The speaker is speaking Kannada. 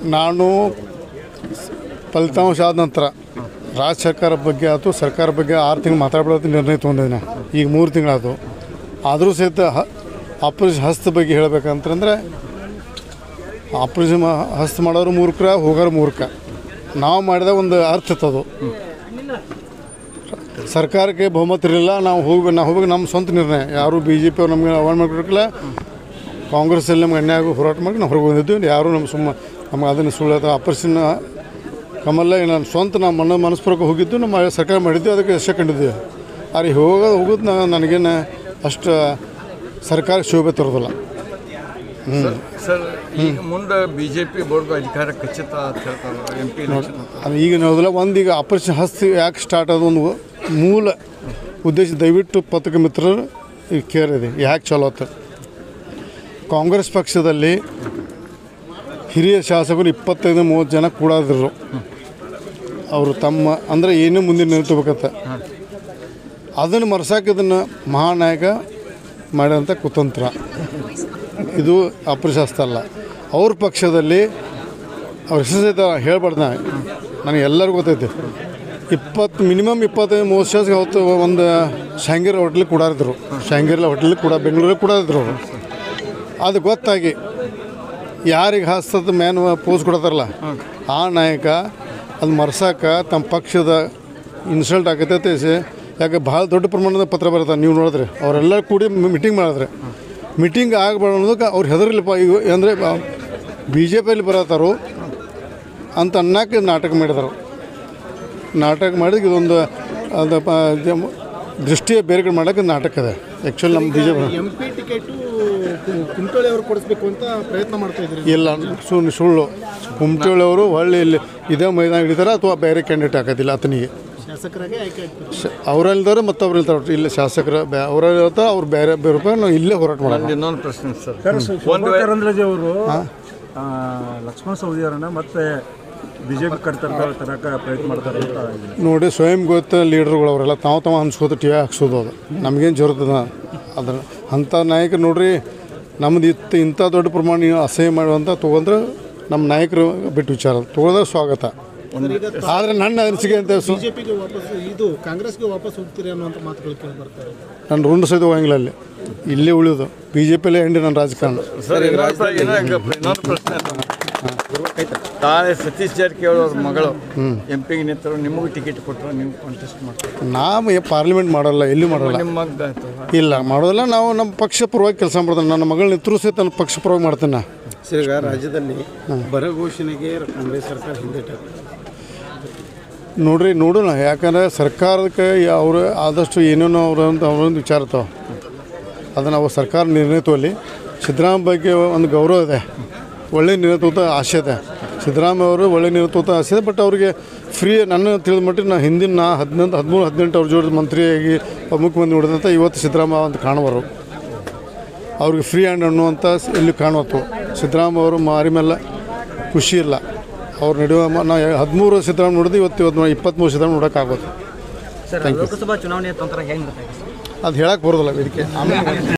ನಾನು ಫಲಿತಾಂಶ ಆದ ನಂತರ ರಾಜ್ಯ ಸರ್ಕಾರ ಬಗ್ಗೆ ಆಯ್ತು ಸರ್ಕಾರ ಬಗ್ಗೆ ಆರು ತಿಂಗಳು ಮಾತಾಡ್ಬಿಡೋದು ನಿರ್ಣಯ ತೊಗೊಂಡಿದ್ದೀನಿ ಈಗ ಮೂರು ತಿಂಗಳಾಯ್ತು ಆದರೂ ಸಹಿತ ಹ- ಆಪರೇಷನ್ ಹಸ್ತ ಬಗ್ಗೆ ಹೇಳ್ಬೇಕಂತಂದ್ರೆ ಆಪರೇಷನ್ ಹಸ್ತ ಮಾಡೋರು ಮೂರ್ಖರ ಹೋಗೋರು ಮೂರ್ಖ ನಾವು ಮಾಡಿದ ಒಂದು ಅರ್ಥ ಇತ್ತದು ಸರ್ಕಾರಕ್ಕೆ ಬಹುಮತ ಇರಲಿಲ್ಲ ನಾವು ಹೋಗ್ಬೇಕು ನಾವು ಹೋಗ್ಬೇಕು ನಮ್ಮ ಸ್ವಂತ ನಿರ್ಣಯ ಯಾರು ಬಿ ಜೆ ಪಿ ಅವ್ರು ನಮಗೆ ಅವಾಯ್ಡ್ ಮಾಡಿಕೊಡಕ್ಕಿಲ್ಲ ಕಾಂಗ್ರೆಸ್ಸಲ್ಲಿ ನಮ್ಗೆ ಅನ್ಯಾಯ ಆಗಿ ಹೋರಾಟ ಮಾಡಿ ನಾವು ಹೊರಗೆ ಬಂದಿದ್ವಿ ಯಾರು ನಮ್ಮ ಸುಮ್ಮ ನಮ್ಗೆ ಅದನ್ನು ಸುಳ್ಳು ಅಥವಾ ಆಪರೇಷನ್ ಕಮಲ್ಲ ನಾನು ಸ್ವಂತ ನಾವು ಮನ ಮನಸ್ಪೂರ್ವಕ ಹೋಗಿದ್ದು ನಮ್ಮ ಸರ್ಕಾರ ಮಾಡಿದ್ವಿ ಅದಕ್ಕೆ ಯಶ ಕಂಡಿದ್ವಿ ಆದರೆ ಹೋಗೋದು ಹೋಗೋದು ನಾ- ನನಗೇನು ಅಷ್ಟು ಸರ್ಕಾರ ಶೋಭೆ ತರೋದಿಲ್ಲ ಸರ್ ಈಗ ಮುಂದೆ ಬಿ ಜೆ ಪಿ ಬೋರ್ಡ್ ಅಧಿಕಾರ ಖಚಿತ ಅಂತ ಹೇಳ್ತಾರೆ ಎಂ ಪಿ ಎಲೆಕ್ಷನ್ ಅದು ಈಗ ನೋಡೋದಿಲ್ಲ ಒಂದು ಈಗ ಆಪರೇಷನ್ ಹಸ್ತಿ ಯಾಕೆ ಸ್ಟಾರ್ಟ್ ಆದ ಒಂದು ಮೂಲ ಉದ್ದೇಶ ದಯವಿಟ್ಟು ಪತ್ರಿಕೆ ಮಿತ್ರರು ಈಗ ಕೇರ್ ಇದೆ ಯಾಕೆ ಚಲೋ ಆತ ಕಾಂಗ್ರೆಸ್ ಪಕ್ಷದಲ್ಲಿ ಹಿರಿಯ ಶಾಸಕರು ಇಪ್ಪತ್ತೈದು ಮೂವತ್ತು ಜನ ಕೂಡಾದ್ರು ಅವರು ತಮ್ಮ ಅಂದರೆ ಏನೂ ಮುಂದೆ ನಿಲ್ತಬೇಕಂತ ಅದನ್ನು ಮರ್ಸಾಕ ಇದನ್ನು ಮಹಾನಾಯಕ ಮಾಡಿದಂಥ ಕುತಂತ್ರ ಇದು ಅಪ್ರಶಸ್ತ ಅಲ್ಲ ಅವ್ರ ಪಕ್ಷದಲ್ಲಿ ಅವ್ರ ಹೆಸರು ಸಹಿತ ಹೇಳ್ಬಾರ್ದು ನಾ ನನಗೆ ಎಲ್ಲರಿಗೂ ಗೊತ್ತೈತೆ ಇಪ್ಪತ್ತು ಮಿನಿಮಮ್ ಇಪ್ಪತ್ತೈದು ಮೂವತ್ತು ಶಾಸಕ ಅವತ್ತು ಒಂದು ಶಾಂಗಿರ ಹೋಟ್ಲಿಗೆ ಕೂಡಾರಿದ್ರು ಶಾಂಗಿರ್ಲ ಹೋಟ್ಲಿಗೆ ಕೂಡ ಬೆಂಗಳೂರಿಗೆ ಕೂಡಾರಿದ್ರು ಅವರು ಅದು ಗೊತ್ತಾಗಿ ಯಾರಿಗೆ ಹಾಸ್ತದ ಮ್ಯಾನ್ ಪೋಸ್ ಕೊಡ್ತಾರಲ್ಲ ಆ ನಾಯಕ ಅದು ಮರ್ಸಾಕ ತಮ್ಮ ಪಕ್ಷದ ಇನ್ಸಲ್ಟ್ ಆಗತೈತೆ ಯಾಕೆ ಭಾಳ ದೊಡ್ಡ ಪ್ರಮಾಣದ ಪತ್ರ ಬರ್ತಾರೆ ನೀವು ನೋಡಿದ್ರೆ ಅವರೆಲ್ಲ ಕೂಡಿ ಮೀಟಿಂಗ್ ಮಾಡಿದ್ರೆ ಮೀಟಿಂಗ್ ಆಗಬಾರ್ದು ಅನ್ನೋದಕ್ಕೆ ಅವ್ರು ಹೆದರ್ಲಿಪ್ಪ ಈಗ ಅಂದರೆ ಬಿ ಜೆ ಪಿಯಲ್ಲಿ ಬರತ್ತಾರೋ ಅಂತ ಅನ್ನಕ್ಕೆ ನಾಟಕ ಮಾಡಿದರು ನಾಟಕ ಮಾಡಿದ ಇದೊಂದು ಅದು ಪ- ಜಮ್- ದೃಷ್ಟಿಯ ಬೇರೆ ಕಡೆ ಮಾಡೋಕ್ಕೆ ನಾಟಕ ಇದೆ ಆ್ಯಕ್ಚುಲಿ ನಮ್ಮ B J P M P ticket Kumatalli ಅವರು ಕೊಡಿಸ್ಬೇಕು ಅಂತ ಪ್ರಯತ್ನ ಮಾಡ್ತಾ ಇದ್ರಿ ಇಲ್ಲ ಸುಳ್ಳು ಸುಳ್ಳು ಕುಮಟಳ್ಳಿ ಅವರು ಹೊಳ್ಳಿ ಇಲ್ಲಿ ಇದೇ ಮೈದಾನ ಹಿಡಿತಾರೆ ಅಥವಾ ಬೇರೆ ಕ್ಯಾಂಡಿಡೇಟ್ ಹಾಕೋದಿಲ್ಲ ಆತನಿಗೆ ಶಾಸಕರಾಗಿ ಆಯ್ಕೆ ಆಗ್ತಾರೆ ಶ ಅವರಲ್ಲಿದ್ದಾರೆ ಮತ್ತೊಬ್ರು ಇರ್ತಾರೆ ಇಲ್ಲ ಶಾಸಕರು ಬೇ ಅವ್ರಲ್ಲಿ ಇರ್ತಾರೆ ಅವ್ರು ಬೇರೆ ಬೇರೆ ರೂಪಾಯಿ ನಾವು ಇಲ್ಲೇ ಹೋರಾಟ ಮಾಡೋಣ ಇನ್ನೊಂದು ಪ್ರಶ್ನೆ ಸರ್ ಶೋಭಾ ಕರಂದ್ಲಾಜೆ ಅವರು ಲಕ್ಷ್ಮಣ ಸವದಿ ಅವರನ್ನ ಮತ್ತೆ ಬಿಜೆಪಿ ಕಟ್ತಾರೆ ತರಕ ಪ್ರಯತ್ನ ಮಾಡ್ತಾರೆ ಅಂತ ಇದೆ. ನೋಡಿ ಸ್ವಯಂ ಗೊತ್ತ ಲೀಡರ್ಗಳು ಅವರೆಲ್ಲ ತಾವು ತಾವು ಹಂಚ್ಕೋದು ಟಿ ವಿ ಹಾಕ್ಸೋದು ಅದು ನಮಗೇನು ಜರುತ್ತದ ಅದ್ರ ಅಂಥ ನಾಯಕರು ನೋಡ್ರಿ ನಮ್ದು ಇತ್ತು ಇಂಥ ದೊಡ್ಡ ಪ್ರಮಾಣ ನೀವು ಅಸಹ್ಯ ಮಾಡುವಂಥ ತೊಗೊಂಡ್ರೆ ನಮ್ಮ ನಾಯಕರು ಬಿಟ್ಟು ವಿಚಾರ ತೊಗೊಳೋದ್ರೆ ಸ್ವಾಗತ ಆದರೆ ನನ್ನ ಅನಿಸಿಕೆ ಅಂತ ಸು ಬಿಜೆಪಿಗೆ ವಾಪಸ್ ಇದು ಕಾಂಗ್ರೆಸ್ಗೆ ವಾಪಸ್ ಹೋಗ್ತೀರಿ ಅನ್ನುವಂಥ ಮಾತುಗಳು ಕೇಳಿ ಬರ್ತಾರೆ ನಾನು ರುಂಡ ಸಹಿತ ಹೋಗಂಗಿಲ್ಲ ಅಲ್ಲಿ ಇಲ್ಲೇ ಉಳಿಯೋದು ಬಿ ಜೆ ಪಿಲೇ ಎಂಡಿ ನನ್ನ ರಾಜಕಾರಣ ಸರ್ ಇನ್ನೊಂದು ಪ್ರ- ಇನ್ನೊಂದು ಇನ್ನೊಂದು ಪ್ರಶ್ನೆ ಅದ. ನಾಳೆ ಸತೀಶ್ ಜಾರಕಿಹೊಳಿ ಅವ್ರ ಮಗಳು ಎಂ ಪಿಗೆ ನಿಂತರು ನಿಮಗೂ ಟಿಕೆಟ್ ಕೊಟ್ಟರು ನೀವು ಕಾಂಟೆಸ್ಟ್ ಮಾಡ್ತಾರೆ ನಾವು ಪಾರ್ಲಿಮೆಂಟ್ ಮಾಡಲ್ಲ ಎಲ್ಲಿ ಮಾಡಲ್ಲ ನಿಮ್ಮ ಮಗ ಆಯ್ತು ಇಲ್ಲ ಮಾಡೋದಿಲ್ಲ ನಾವು ನಮ್ಮ ಪಕ್ಷ ಪರವಾಗಿ ಕೆಲಸ ಮಾಡ್ತೇನೆ ನನ್ನ ಮಗಳ ನಿಂತರೂ ಸಹಿತ ನನ್ನ ಪಕ್ಷ ಪರವಾಗಿ ಮಾಡ್ತೇನೆ ನಾ. ಸರ್ ಈಗ ರಾಜ್ಯದಲ್ಲಿ ಬರ ಘೋಷಣೆಗೆ ಕಾಂಗ್ರೆಸ್ ಸರ್ಕಾರ ಹಿಂದೇಟು ನೋಡ್ರಿ ನೋಡೋಣ ಯಾಕಂದ್ರೆ ಸರ್ಕಾರಕ್ಕೆ ಅವರು ಆದಷ್ಟು ಏನೇನೋ ಅವ್ರಂತ ಅವ್ರೊಂದು ವಿಚಾರ ಇರ್ತಾವೆ ಅದನ್ನು ನಾವು ಸರ್ಕಾರ ನಿರ್ಣಯ ತಗೊಳ್ಳಿ ಸಿದ್ದರಾಮ ಬಗ್ಗೆ ಒಂದು ಗೌರವ ಇದೆ ಒಳ್ಳೆ ನಿರ್ಣಯ ತಗೋತ ಆಸೆ ಇದೆ ಸಿದ್ದರಾಮಯ್ಯ ಅವರು ಒಳ್ಳೆ ನಿರ್ಣಯ ತಗೋತ ಆಸೆ ಇದೆ ಬಟ್ ಅವ್ರಿಗೆ ಫ್ರೀ ನನ್ನ ತಿಳಿದ ಮಟ್ಟಿಗೆ ನಾ ಹಿಂದಿನ ನಾ ಹದಿನೆಂಟು ಹದಿಮೂರು ಹದಿನೆಂಟು ಅವ್ರ ಜೋಡಿ ಮಂತ್ರಿಯಾಗಿ ಮುಖ್ಯಮಂತ್ರಿ ನೋಡಿದಂಥ ಇವತ್ತು ಸಿದ್ದರಾಮಯ್ಯ ಅಂತ ಕಾಣುವರು ಅವ್ರಿಗೆ ಫ್ರೀ ಹ್ಯಾಂಡ್ ಅನ್ನುವಂಥ ಇಲ್ಲಿ ಕಾಣುವತ್ತು ಸಿದ್ದರಾಮಯ್ಯ ಅವರು ಮಾರಿ ಮೇಲೆ ಖುಷಿ ಇಲ್ಲ ಅವ್ರು ನಡೆಯುವ ಮ- ನಾ ಹದಿಮೂರು ಸಿದ್ದರಾಮ ನೋಡಿದ್ರೆ ಇವತ್ತು ಇವತ್ತು ಇಪ್ಪತ್ತ್ಮೂರು ಸಿದ್ದರಾಮ ನೋಡೋಕ್ಕಾಗೋದು ಸರ್ ಲೋಕಸಭಾ ಚುನಾವಣೆ ತಂತ್ರ ಹೆಂಗೆ ಅದು ಹೇಳಕ್ಕೆ ಬರೋದಿಲ್ಲ ಇದಕ್ಕೆ ಆಮೇಲೆ